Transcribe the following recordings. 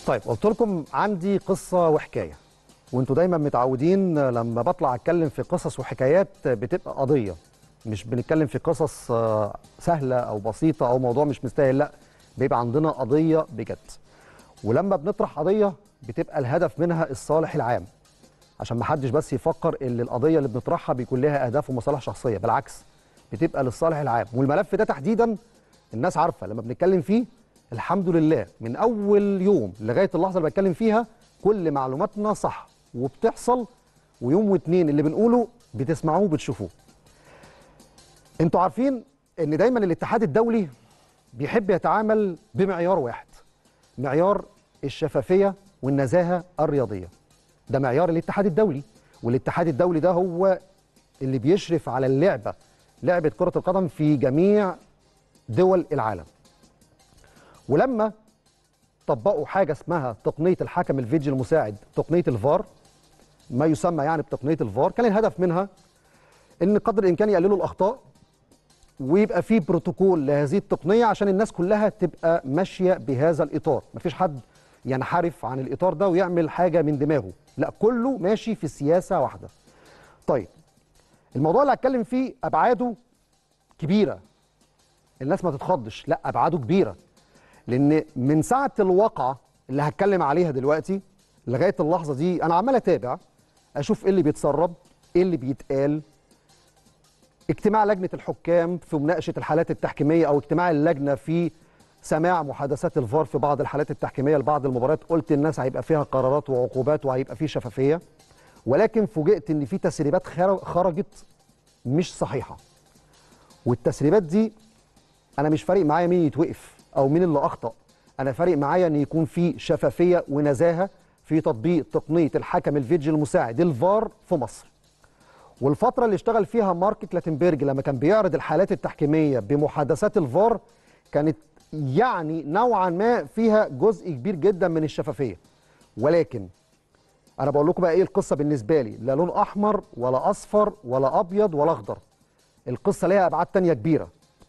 طيب قلت لكم عندي قصه وحكايه وانتوا دايما متعودين لما بطلع اتكلم في قصص وحكايات بتبقى قضيه مش بنتكلم في قصص آه، سهله او بسيطه او موضوع مش مستاهل لا بيبقى عندنا قضيه بجد ولما بنطرح قضيه بتبقى الهدف منها الصالح العام عشان ما حدش بس يفكر ان القضيه اللي بنطرحها بيكون لها اهداف ومصالح شخصيه بالعكس بتبقى للصالح العام والملف ده تحديدا الناس عارفه لما بنتكلم فيه الحمد لله من اول يوم لغايه اللحظه اللي بتكلم فيها كل معلوماتنا صح وبتحصل ويوم واتنين اللي بنقوله بتسمعوه وبتشوفوه انتوا عارفين ان دايما الاتحاد الدولي بيحب يتعامل بمعيار واحد معيار الشفافيه والنزاهه الرياضيه ده معيار الاتحاد الدولي والاتحاد الدولي ده هو اللي بيشرف على اللعبه لعبه كره القدم في جميع دول العالم ولما طبقوا حاجه اسمها تقنيه الحكم الفيديو المساعد تقنيه الفار ما يسمى يعني بتقنيه الفار كان الهدف منها ان قدر الامكان يقللوا الاخطاء ويبقى في بروتوكول لهذه التقنيه عشان الناس كلها تبقى ماشيه بهذا الاطار مفيش حد ينحرف عن الاطار ده ويعمل حاجه من دماغه لا كله ماشي في سياسه واحده طيب الموضوع اللي هتكلم فيه ابعاده كبيره الناس ما تتخضش لا ابعاده كبيره لان من ساعه الواقعه اللي هتكلم عليها دلوقتي لغايه اللحظه دي انا عمال اتابع اشوف ايه اللي بيتسرب ايه اللي بيتقال اجتماع لجنه الحكام في مناقشه الحالات التحكيميه او اجتماع اللجنه في سماع محادثات الفار في بعض الحالات التحكيميه لبعض المباريات قلت الناس هيبقى فيها قرارات وعقوبات وهيبقى فيه شفافيه ولكن فوجئت ان في تسريبات خر- خرجت مش صحيحه والتسريبات دي انا مش فارق معايا مين يتوقف او مين اللي اخطا انا فارق معايا ان يكون في شفافيه ونزاهه في تطبيق تقنيه الحكم الفيديو المساعد الفار في مصر والفتره اللي اشتغل فيها مارك كلاتنبرج لما كان بيعرض الحالات التحكيميه بمحادثات الفار كانت يعني نوعا ما فيها جزء كبير جدا من الشفافيه ولكن انا بقول لكم بقى ايه القصه بالنسبه لي لا لون احمر ولا اصفر ولا ابيض ولا اخضر القصه ليها ابعاد تانية كبيره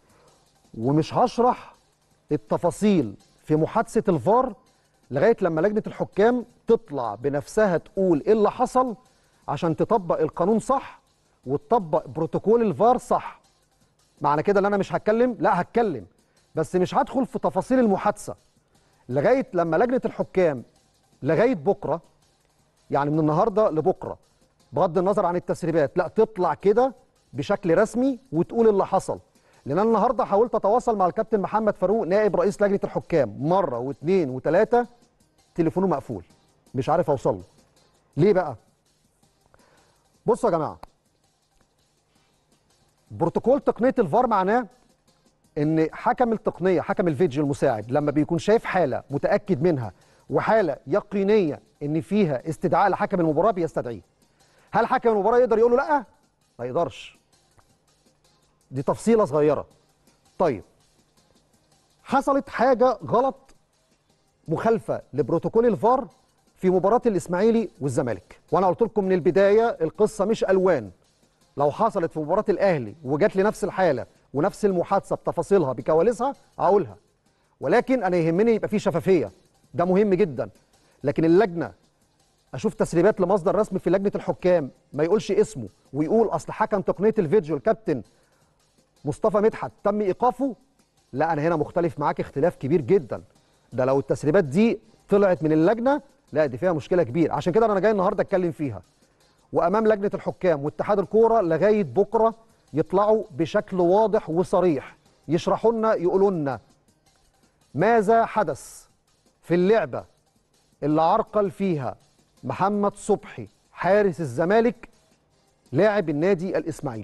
ومش هشرح التفاصيل في محادثه الفار لغايه لما لجنه الحكام تطلع بنفسها تقول ايه اللي حصل عشان تطبق القانون صح وتطبق بروتوكول الفار صح معنى كده ان انا مش هتكلم لا هتكلم بس مش هدخل في تفاصيل المحادثه لغايه لما لجنه الحكام لغايه بكره يعني من النهارده لبكره بغض النظر عن التسريبات لا تطلع كده بشكل رسمي وتقول اللي حصل لان انا النهارده حاولت اتواصل مع الكابتن محمد فاروق نائب رئيس لجنه الحكام مره واثنين وثلاثه تليفونه مقفول مش عارف اوصل له ليه بقى بصوا يا جماعه بروتوكول تقنيه الفار معناه ان حكم التقنيه حكم الفيديو المساعد لما بيكون شايف حاله متاكد منها وحاله يقينيه ان فيها استدعاء لحكم المباراه بيستدعيه هل حكم المباراه يقدر يقول له لا ما يقدرش دي تفصيله صغيره طيب حصلت حاجه غلط مخالفه لبروتوكول الفار في مباراه الاسماعيلي والزمالك وانا قلت لكم من البدايه القصه مش الوان لو حصلت في مباراه الاهلي وجات لي نفس الحاله ونفس المحادثه بتفاصيلها بكواليسها هقولها ولكن انا يهمني يبقى في شفافيه ده مهم جدا لكن اللجنه اشوف تسريبات لمصدر رسمي في لجنه الحكام ما يقولش اسمه ويقول اصل حكم تقنيه الفيديو الكابتن مصطفى مدحت تم ايقافه لا انا هنا مختلف معاك اختلاف كبير جدا ده لو التسريبات دي طلعت من اللجنه لا دي فيها مشكله كبيره عشان كده انا جاي النهارده اتكلم فيها وامام لجنه الحكام واتحاد الكوره لغايه بكره يطلعوا بشكل واضح وصريح يشرحوا لنا يقولوا لنا ماذا حدث في اللعبه اللي عرقل فيها محمد صبحي حارس الزمالك لاعب النادي الاسماعيلي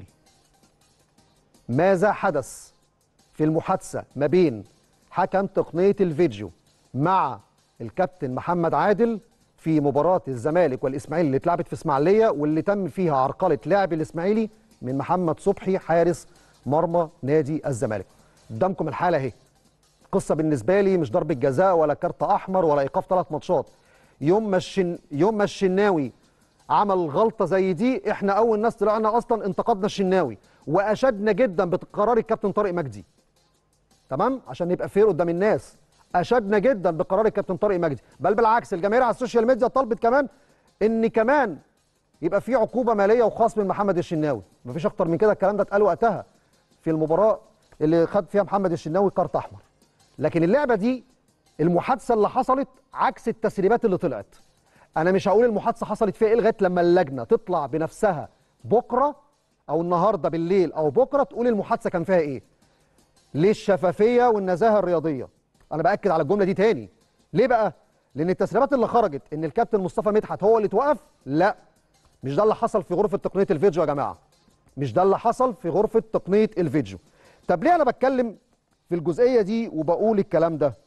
ماذا حدث في المحادثه ما بين حكم تقنيه الفيديو مع الكابتن محمد عادل في مباراه الزمالك والاسماعيلي اللي اتلعبت في اسماعيليه واللي تم فيها عرقله لاعب الاسماعيلي من محمد صبحي حارس مرمى نادي الزمالك قدامكم الحاله اهي قصه بالنسبه لي مش ضربه جزاء ولا كارت احمر ولا ايقاف ثلاث ماتشات يوم ما الشن... يوم ما الشناوي عمل غلطه زي دي احنا اول ناس طلعنا اصلا انتقدنا الشناوي واشدنا جدا بقرار الكابتن طارق مجدي تمام عشان نبقى فير قدام الناس اشدنا جدا بقرار الكابتن طارق مجدي بل بالعكس الجماهير على السوشيال ميديا طلبت كمان ان كمان يبقى في عقوبه ماليه وخاص من محمد الشناوي مفيش اكتر من كده الكلام ده اتقال وقتها في المباراه اللي خد فيها محمد الشناوي كارت احمر لكن اللعبه دي المحادثه اللي حصلت عكس التسريبات اللي طلعت انا مش هقول المحادثه حصلت فيها ايه لغايه لما اللجنه تطلع بنفسها بكره او النهارده بالليل او بكره تقول المحادثه كان فيها ايه ليه الشفافيه والنزاهه الرياضيه انا باكد على الجمله دي تاني ليه بقى لان التسريبات اللي خرجت ان الكابتن مصطفى مدحت هو اللي توقف لا مش ده اللي حصل في غرفه تقنيه الفيديو يا جماعه مش ده اللي حصل في غرفه تقنيه الفيديو طب ليه انا بتكلم في الجزئيه دي وبقول الكلام ده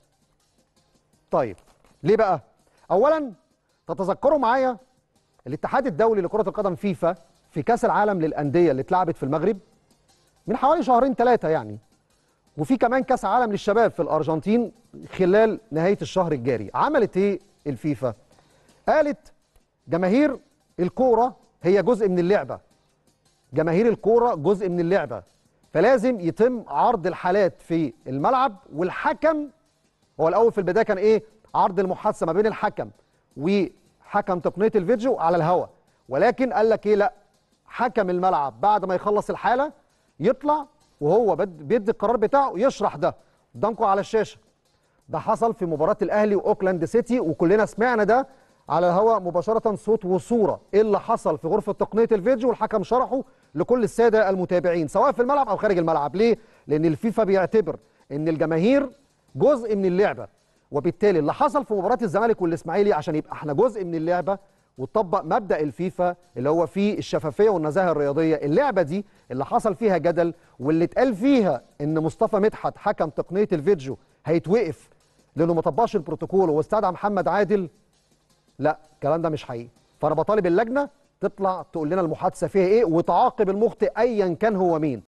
طيب ليه بقى اولا تتذكروا معايا الاتحاد الدولي لكره القدم فيفا في كاس العالم للانديه اللي اتلعبت في المغرب من حوالي شهرين ثلاثه يعني وفي كمان كاس عالم للشباب في الارجنتين خلال نهايه الشهر الجاري عملت ايه الفيفا قالت جماهير الكوره هي جزء من اللعبه جماهير الكوره جزء من اللعبه فلازم يتم عرض الحالات في الملعب والحكم هو الاول في البدايه كان ايه عرض المحادثه ما بين الحكم وحكم تقنيه الفيديو على الهواء ولكن قال لك ايه لا حكم الملعب بعد ما يخلص الحاله يطلع وهو بد- بيدي القرار بتاعه يشرح ده قدامكم على الشاشه ده حصل في مباراه الاهلي واوكلاند سيتي وكلنا سمعنا ده على الهواء مباشره صوت وصوره ايه اللي حصل في غرفه تقنيه الفيديو والحكم شرحه لكل الساده المتابعين سواء في الملعب او خارج الملعب ليه لان الفيفا بيعتبر ان الجماهير جزء من اللعبه وبالتالي اللي حصل في مباراه الزمالك والاسماعيلي عشان يبقى احنا جزء من اللعبه وتطبق مبدا الفيفا اللي هو فيه الشفافيه والنزاهه الرياضيه اللعبه دي اللي حصل فيها جدل واللي اتقال فيها ان مصطفى مدحت حكم تقنيه الفيديو هيتوقف لانه ما طبقش البروتوكول واستدعى محمد عادل لا الكلام ده مش حقيقي فانا بطالب اللجنه تطلع تقول لنا المحادثه فيها ايه وتعاقب المخطئ ايا كان هو مين